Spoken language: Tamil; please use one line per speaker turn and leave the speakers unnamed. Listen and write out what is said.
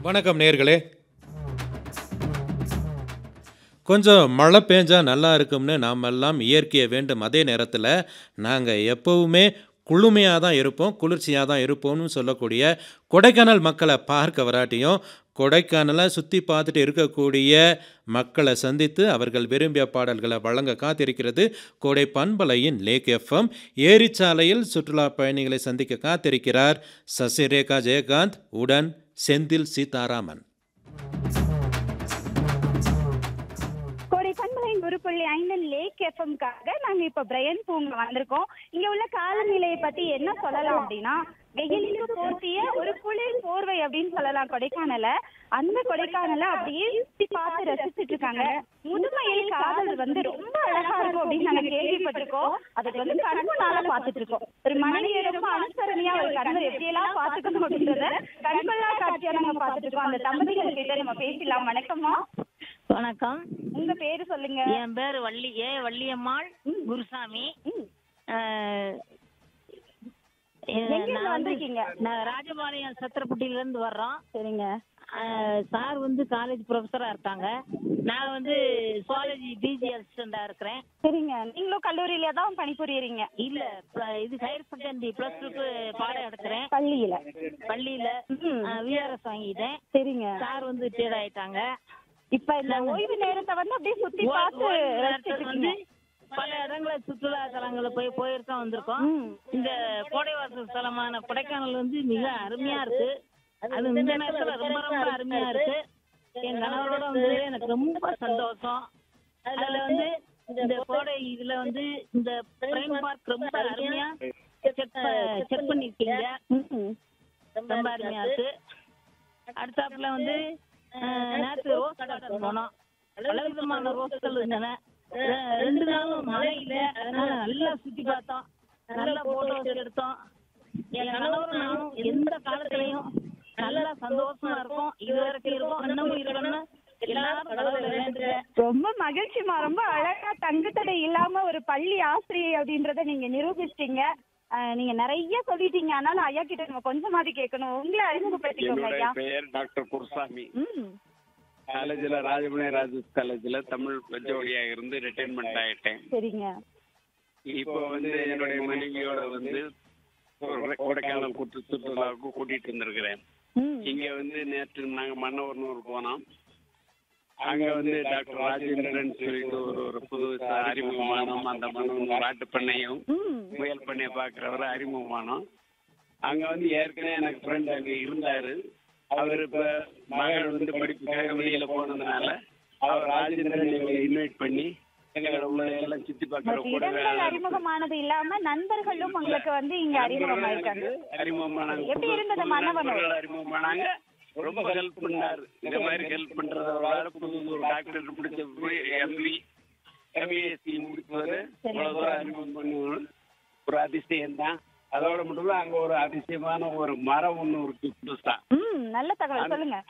வணக்கம் நேர்களே கொஞ்சம் மழை பெஞ்சா நல்லா இருக்கும்னு நாம் எல்லாம் இயற்கையை வேண்டும் அதே நேரத்தில் நாங்கள் எப்போவுமே குளுமையாக தான் இருப்போம் குளிர்ச்சியாக தான் இருப்போம்னு சொல்லக்கூடிய கொடைக்கானல் மக்களை பார்க்க வராட்டியும் கொடைக்கானலை சுற்றி பார்த்துட்டு இருக்கக்கூடிய மக்களை சந்தித்து அவர்கள் விரும்பிய பாடல்களை வழங்க காத்திருக்கிறது கோடை பண்பலையின் லேக் எஃப்எம் ஏரிச்சாலையில் சுற்றுலா பயணிகளை சந்திக்க காத்திருக்கிறார் சசிரேகா ஜெயகாந்த் உடன் செந்தில் சீதாராமன்
கோடை பண்பலையின் ஒரு புள்ளி ஐந்து லேக் எஃப்எம்காக நாங்க இப்ப பிரையன் பூங்கா வந்திருக்கோம் இங்க உள்ள காலநிலையை பத்தி என்ன சொல்லலாம் அப்படின்னா வெயிலுக்கு போர்த்திய ஒரு குளிர் போர்வை அப்படின்னு சொல்லலாம் கொடைக்கானல அந்த கொடைக்கானல அப்படியே சுத்தி பார்த்து ரசிச்சிட்டு இருக்காங்க முதுமையில் காதல் வந்து ரொம்ப அழகா இருக்கும் அப்படின்னு நாங்க கேள்விப்பட்டிருக்கோம் அதுக்கு வந்து கண்களால பாத்துட்டு இருக்கோம் ஒரு மனைவியை ரொம்ப அனுசரணையா ஒரு கணவர் எப்படியெல்லாம் பாத்துக்கணும் அப்படின்றத கண்கொள்ளா காட்சியா நாங்க பாத்துட்டு இருக்கோம் அந்த தம்பதிகள் கிட்ட நம்ம பேசலாம் வணக்கம்மா
வணக்கம்
உங்க பேரு சொல்லுங்க
என் பேர் வள்ளி ஏ வள்ளியம்மாள் குருசாமி
ம்.
அஹ்,
எங்க
நான்
இருந்து
வந்து-
வந்திருக்கீங்க?
நான் ராஜபாளையம் சத்திரப்பட்டியில இருந்து வர்றோம்
சரிங்க
அஹ், சார் வந்து காலேஜ் ப்ரொஃபஸரா இருக்காங்க நான் வந்து சுவாலஜி பிஜி அசிஸ்டண்டா இருக்கிறேன்
சரிங்க நீங்களும் கல்லூரியில தான் பணிபுரியறீங்க
இல்ல ப- இது ஹையர் செகண்டரி பிளஸ் டூக்கு பாடம் எடுக்கிறேன்
பள்ளியில
பள்ளியில
ம்.
விஆர்எஸ் வாங்கிட்டேன்
சரிங்க
சார் வந்து ரிட்டையர்ட் ஆயிட்டாங்க
இப்ப இந்த ஓய்வு நேரத்தை வந்து அப்படியே சுத்தி
ஓ-
பார்த்து
ஓய்வு
ரசிச்சிட்டு
நேரத்துல வந்து
இருக்கீங்க
பல இடங்கள சுற்றுலா தலங்களை போய் போயிருக்கோம் வந்திருக்கோம்
ம்.
இந்த கோடைவாசல் ஸ்தலமான கொடைக்கானல் வந்து மிக அருமையா இருக்கு அது இந்த நேரத்துல ரொம்ப ரொம்ப அருமையா இருக்கு என் கணவரோட வந்து எனக்கு ரொம்ப சந்தோஷம் அதுல வந்து இந்த கோடை இதுல வந்து இந்த பிரைம் பார்க் ரொம்ப அருமையா செக் செக் பண்ணிருக்கீங்க
ம்.
ரொம்ப அருமையா இருக்கு அடுத்தாப்புல வந்து அஹ், நேத்து ரோஸ் கார்டன் போனோம் பல விதமான ரோஸ்கள் இருந்தன ரெ- ரெண்டு நாளும் மழை இல்ல அதனால நல்லா சுத்தி பார்த்தோம் நல்லா போட்டோஸ் எடுத்தோம் என் கணவரும் நானும் எந்த காலத்திலையும் நல்லா சந்தோஷமா இருக்கும் இது வரைக்கும் இருக்கும் இன்னமும் இருக்கணும்னு எல்லாரும் கடவுளை வேண்டுறேன்
ரொம்ப மகிழ்ச்சிமா ரொம்ப அழகா தங்குத்தடை இல்லாம ஒரு பள்ளி ஆசிரியை அப்படின்றத நீங்க நிரூபிச்சிட்டீங்க அஹ், நீங்க நிறைய சொல்லிட்டீங்க ஆனாலும் ஐயா கிட்ட நம்ம கொஞ்சமாவது கேட்கணும் உங்களை அறிமுகப்படுத்திக்கோங்க
என்னுடைய
ஐயா
பெயர் டாக்டர் குருசாமி
ம்
காலேஜ்ல ராஜமணி ராஜஸ் காலேஜ்ல தமிழ் பஞ்சவடியா இருந்து ரிட்டைர்மெண்ட் ஆயிட்டேன்
சரிங்க
இப்போ வந்து என்னுடைய மனைவியோட வந்து ஒரு கொடைக்கானல் கூட்டு சுற்றுலாவுக்கு கூட்டிட்டு வந்திருக்கிறேன்
ம்
இங்க வந்து நேற்று நாங்க மன்னவர்னூர் போனோம் அங்க வந்து டாக்டர் ராஜேந்திரன் சொல்லிட்டு ஒரு ஒரு புது அறிமுகமானோம் அந்த மன்னவர்னூர் ஆட்டு பண்ணையும்
ம்
முயல் பண்ணையை பாக்குறவரை அறிமுகமானோம் அங்க வந்து ஏற்கனவே எனக்கு ஃப்ரெண்ட் அங்க இருந்தாரு அவர் இப்ப மகள் வந்து படிப்புக்காக வெளியில போனதுனால அவர் ராஜேந்திரன் எங்களை இன்வைட் பண்ணி எங்களோட உள்ள எல்லாம் சுத்தி பார்க்கிற
பட்
கூட
இடங்கள் அறிமுகமானது இல்லாம நண்பர்களும் உங்களுக்கு வந்து இங்க அறிமுகமாயிருக்காங்க
அறிமுகமானாங்க
எப்படி இருந்தது
புது
மன்னவனூர்?
நண்பர்கள் அறிமுகமானாங்க ரொம்ப ஹெல்ப் பண்ணாரு இந்த மாதிரி ஹெல்ப் பண்றதோட புது ஒரு டாக்டர் பிடிச்ச எம்பி எம்பிஎஸ்சி முடிச்சவரு இவ்வளவு தூரம் அறிமுகம் பண்ணுவாரு ஒரு அதிசயம் தான் அதோட மட்டும் இல்ல அங்க ஒரு அதிசயமான ஒரு மரம் ஒண்ணு இருக்கு புதுசா
ம் நல்ல தகவல் சொல்லுங்க